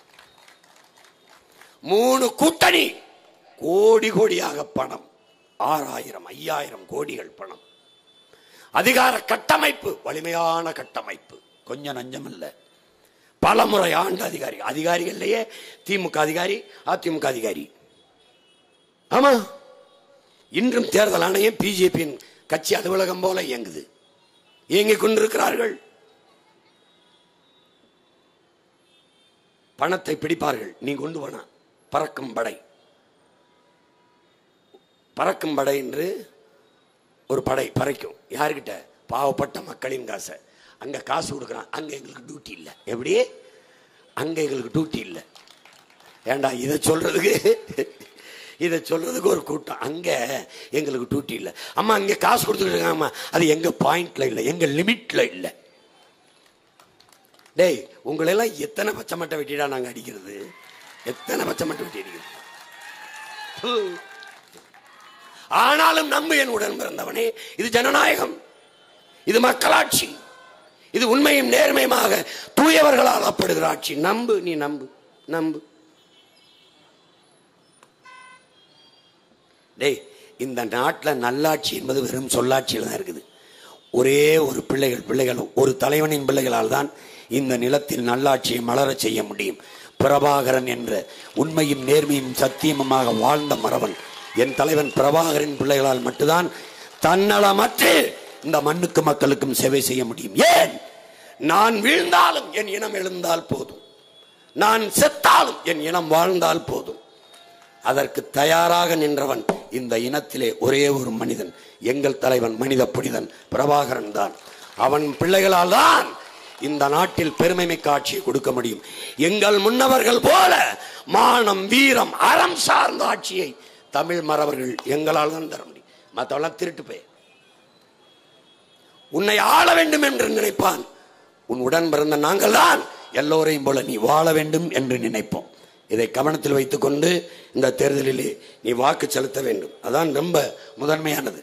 மூணு கூட்டணி கோடி கோடியாக பணம் ஆறாயிரம் ஐயாயிரம் கோடிகள் பணம் அதிகார கட்டமைப்பு வலிமையான கட்டமைப்பு கொஞ்சம் நஞ்சம் இல்ல பலமுறை ஆண்ட அதிகாரி அதிகாரிகள்லயே திமுக அதிகாரி அதிமுக அதிகாரி ஆமா இன்றும் தேர்தல் ஆணையம் பிஜேபியின் கட்சி அலுவலகம் போல இயங்குது இயங்கிக் கொண்டிருக்கிறார்கள் பணத்தை பிடிப்பார்கள் நீ கொண்டு போனா பறக்கும் படை பறக்கும் படை என்று ஒரு படை பறைக்கும் யாருக்கிட்ட பாவப்பட்ட மக்களின் காசை அங்க காசு கொடுக்குறான் அங்க எங்களுக்கு டியூட்டி இல்லை எப்படி அங்க எங்களுக்கு டியூட்டி இல்லை ஏண்டா இதை சொல்றதுக்கு இதை சொல்றதுக்கு ஒரு கூட்டம் அங்க எங்களுக்கு டியூட்டி இல்லை அம்மா அங்க காசு கொடுத்துட்டு இருக்காங்கம்மா அது எங்க பாயிண்ட்ல இல்லை எங்க லிமிட்ல இல்லை டேய் உங்களெல்லாம் எத்தனை பச்சை மட்டை வெட்டிடா நாங்க அடிக்கிறது எத்தனை பச்சை மட்டை வெட்டி அடிக்கிறது ஹூ. ஆனாலும் நம்பு என் உடன் பிறந்தவனே இது ஜனநாயகம் இது மக்களாட்சி இது உண்மையும் நேர்மையுமாக தூயவர்களால் ஆளப்படுகிற ஆட்சி நம்பு நீ நம்பு நம்பு டேய் இந்த நாட்டில் நல்லாட்சி என்பது வெறும் சொல்லாட்சியில் தான் இருக்குது ஒரே ஒரு பிள்ளைகள் பிள்ளைகள் ஒரு தலைவனின் பிள்ளைகளால் தான் இந்த நிலத்தில் நல்லாட்சியை மலரச் செய்ய முடியும் பிரபாகரன் என்ற உண்மையும் நேர்மையும் சத்தியமுமாக வாழ்ந்த மறவன் என் தலைவன் பிரபாகரன் பிள்ளைகளால் மட்டும்தான் தன்னலமற்று இந்த மண்ணுக்கு மக்களுக்கும் சேவை செய்ய முடியும் ஏன் நான் வீழ்ந்தாலும் என் இனம் எழுந்தால் போதும் நான் செத்தாலும் என் இனம் வாழ்ந்தால் போதும் அதற்கு தயாராக நின்றவன் இந்த இனத்திலே ஒரே ஒரு மனிதன் எங்கள் தலைவன் மனித புனிதன் பிரபாகரன் தான் அவன் பிள்ளைகளால் தான் இந்த நாட்டில் பெருமைமிக்க ஆட்சியை கொடுக்க முடியும் எங்கள் முன்னவர்கள் போல மானம் வீரம் அறம் சார்ந்த ஆட்சியை தமிழ் மறவர்கள் எங்களால் தான் தர முடியும் மற்றவெல்லாம் திருட்டு போய் உன்னை ஆள வேண்டும் என்று நினைப்பான் உன் உடன் பிறந்த நாங்கள் தான் எல்லோரையும் போல நீ வாழ வேண்டும் என்று நினைப்போம் இதை கவனத்தில் வைத்துக்கொண்டு இந்த தேர்தலிலே நீ வாக்கு செலுத்த வேண்டும் அதான் ரொம்ப முதன்மையானது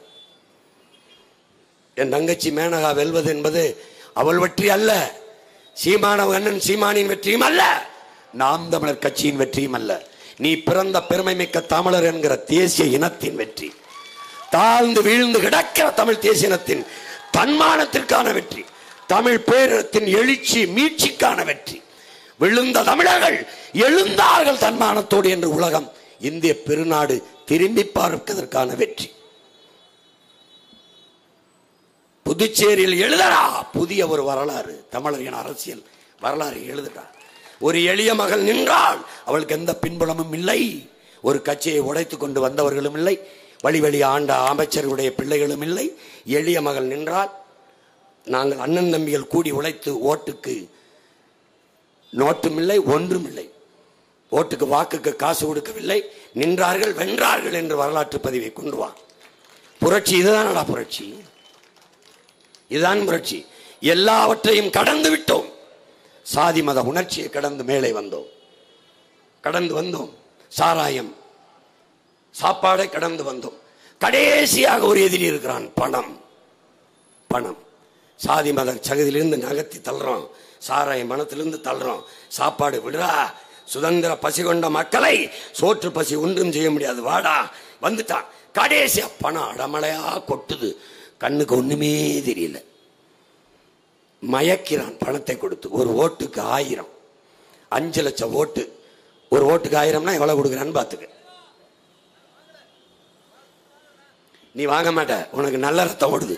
என் தங்கச்சி மேனகா வெல்வது என்பது அவள் வெற்றி அல்ல சீமான அண்ணன் சீமானின் வெற்றியும் அல்ல நாம் தமிழர் கட்சியின் வெற்றியும் அல்ல நீ பிறந்த பெருமை மிக்க தமிழர் என்கிற தேசிய இனத்தின் வெற்றி தாழ்ந்து வீழ்ந்து கிடக்கிற தமிழ் தேசிய இனத்தின் தன்மானத்திற்கான வெற்றி தமிழ் பேரினத்தின் எழுச்சி மீட்சிக்கான வெற்றி விழுந்த தமிழர்கள் எழுந்தார்கள் தன்மானத்தோடு என்று உலகம் இந்திய பெருநாடு திரும்பி பார்ப்பதற்கான வெற்றி புதுச்சேரியில் எழுதடா புதிய ஒரு வரலாறு தமிழரின் அரசியல் வரலாறு எழுதுடா ஒரு எளிய மகள் நின்றால் அவளுக்கு எந்த பின்புலமும் இல்லை ஒரு கட்சியை உடைத்துக் கொண்டு வந்தவர்களும் இல்லை வழி வழி ஆண்ட அமைச்சர்களுடைய பிள்ளைகளும் இல்லை எளிய மகள் நின்றால் நாங்கள் அண்ணன் தம்பிகள் கூடி உழைத்து ஓட்டுக்கு நோட்டும் இல்லை ஒன்றும் இல்லை ஓட்டுக்கு வாக்குக்கு காசு கொடுக்கவில்லை நின்றார்கள் வென்றார்கள் என்று வரலாற்று பதிவை கொண்டு வா புரட்சி இதுதானடா புரட்சி இதுதான் புரட்சி எல்லாவற்றையும் கடந்து விட்டோம் சாதி மத உணர்ச்சியை கடந்து மேலே வந்தோம் கடந்து வந்தோம் சாராயம் சாப்பாடை கடந்து வந்தோம் கடைசியாக ஒரு எதிரி இருக்கிறான் பணம் பணம் சாதி மத சகதியிலிருந்து நகர்த்தி தள்ளுறோம் சாராய மனத்திலிருந்து தள்ளுறோம் சாப்பாடு விடுறா சுதந்திர பசி கொண்ட மக்களை சோற்று பசி ஒன்றும் செய்ய முடியாது வாடா வந்துட்டான் கடைசியா பணம் அடமலையா கொட்டுது கண்ணுக்கு ஒண்ணுமே தெரியல மயக்கிறான் பணத்தை கொடுத்து ஒரு ஓட்டுக்கு ஆயிரம் அஞ்சு லட்சம் ஓட்டு ஒரு ஓட்டுக்கு ஆயிரம்னா எவ்வளவு கொடுக்குறான்னு பாத்துக்க நீ வாங்க மாட்ட உனக்கு நல்ல ரத்தம் ஓடுது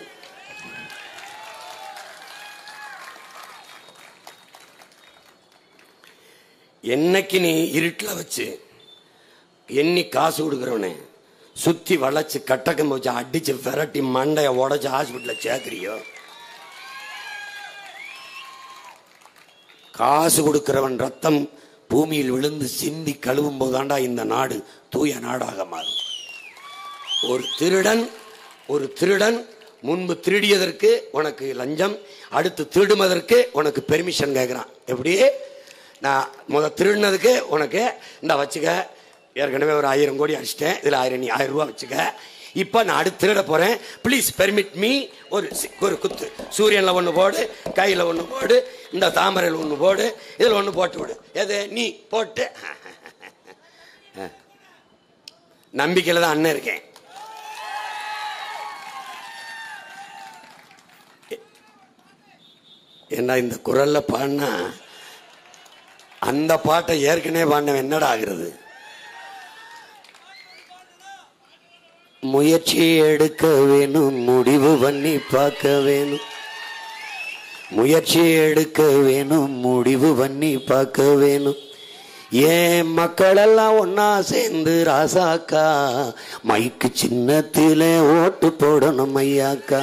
என்னைக்கு நீ இருட்டில் வச்சு எண்ணி காசு கொடுக்குறவனே சுத்தி வளைச்சு கட்டக்கம் வச்சு அடிச்சு விரட்டி மண்டைய உடைச்சு ஹாஸ்பிட்டல சேர்க்கிறியோ காசு கொடுக்கிறவன் ரத்தம் பூமியில் விழுந்து சிந்தி கழுவும் போதாண்டா இந்த நாடு தூய நாடாக மாறும் ஒரு திருடன் ஒரு திருடன் முன்பு திருடியதற்கு உனக்கு லஞ்சம் அடுத்து திருடுவதற்கு உனக்கு பெர்மிஷன் கேட்குறான் எப்படி நான் முத திருடினதுக்கு உனக்கு இந்த வச்சுக்க ஏற்கனவே ஒரு ஆயிரம் கோடி அடிச்சிட்டேன் இதில் ஆயிரம் நீ ஆயிரம் ரூபா வச்சுக்க இப்போ நான் அடுத்து திருட போகிறேன் ப்ளீஸ் பெர்மிட் மீ ஒரு சி- ஒரு குத்து சூரியனில் ஒன்று போடு கையில் ஒன்று போடு இந்த தாமரையில் ஒன்று போடு இதில் ஒன்று போட்டு விடு எது நீ போட்டு நம்பிக்கையில் தான் அண்ணன் இருக்கேன் ஏன்னா இந்த குரல்ல பாடினா அந்த பாட்டை ஏற்கனவே பாடினவன் என்னடா ஆகிறது முயற்சி எடுக்க வேணும் முடிவு பண்ணி பார்க்க வேணும் முயற்சி எடுக்க வேணும் முடிவு பண்ணி பார்க்க வேணும் ஏன் மக்களெல்லாம் ஒன்னா சேர்ந்து ராசாக்கா மைக்கு சின்னத்திலே ஓட்டு போடணும் ஐயாக்கா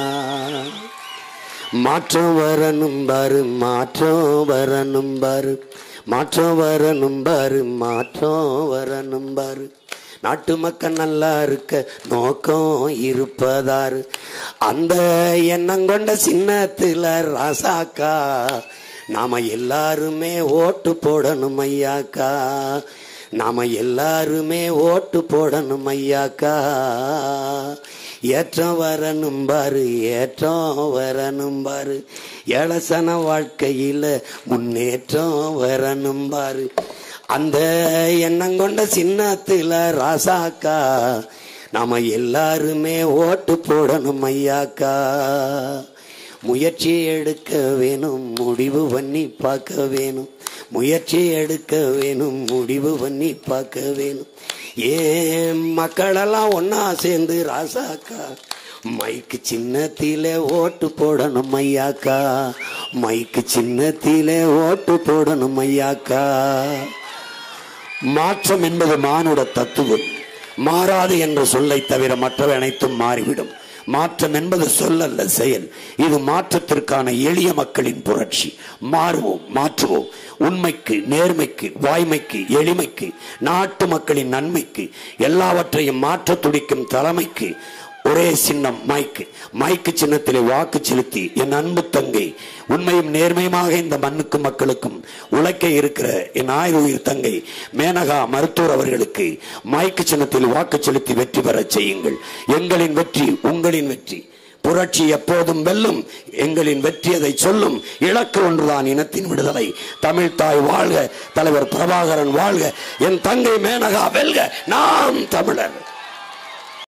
மாற்றம் வரணும் பாரு மாற்றம் வரணும் பாரு மாற்றம் வரணும் பாரு மாற்றம் வரணும் பாரு நாட்டு மக்கள் நல்லா இருக்க நோக்கம் இருப்பதாரு அந்த எண்ணம் கொண்ட சின்னத்துல ராசாக்கா நாம எல்லாருமே ஓட்டு போடணும் ஐயாக்கா நாம எல்லாருமே ஓட்டு போடணும் ஐயாக்கா ஏற்றம் வரணும் பாரு ஏற்றம் வரணும் பாரு ஏழசன வாழ்க்கையில முன்னேற்றம் வரணும் பாரு அந்த எண்ணம் கொண்ட சின்னத்துல ராசாக்கா நாம எல்லாருமே ஓட்டு போடணும் ஐயாக்கா முயற்சி எடுக்க வேணும் முடிவு பண்ணி பார்க்க வேணும் முயற்சி எடுக்க வேணும் முடிவு பண்ணி பார்க்க வேணும் ஏன் மக்களெல்லாம் ஒன்னா சேர்ந்து ராசாக்கா மைக்கு சின்னத்திலே ஓட்டு போடணும் ஐயாக்கா மைக்கு சின்னத்திலே ஓட்டு போடணும் ஐயாக்கா மாற்றம் என்பது மானுட தத்துவம் மாறாது என்ற சொல்லை தவிர மற்றவை அனைத்தும் மாறிவிடும் மாற்றம் என்பது சொல்லல்ல செயல் இது மாற்றத்திற்கான எளிய மக்களின் புரட்சி மாறுவோம் மாற்றுவோம் உண்மைக்கு நேர்மைக்கு வாய்மைக்கு எளிமைக்கு நாட்டு மக்களின் நன்மைக்கு எல்லாவற்றையும் மாற்ற துடிக்கும் தலைமைக்கு ஒரே சின்னம் மைக்கு மைக்கு சின்னத்திலே வாக்கு செலுத்தி என் அன்பு தங்கை உண்மையும் நேர்மையுமாக இந்த மண்ணுக்கும் மக்களுக்கும் உழைக்க இருக்கிற என் ஆயுர் தங்கை மேனகா மருத்துவர் அவர்களுக்கு மைக்கு சின்னத்தில் வாக்கு செலுத்தி வெற்றி பெறச் செய்யுங்கள் எங்களின் வெற்றி உங்களின் வெற்றி புரட்சி எப்போதும் வெல்லும் எங்களின் வெற்றி அதை சொல்லும் இலக்கு ஒன்றுதான் இனத்தின் விடுதலை தமிழ் தாய் வாழ்க தலைவர் பிரபாகரன் வாழ்க என் தங்கை மேனகா வெல்க நாம் தமிழர்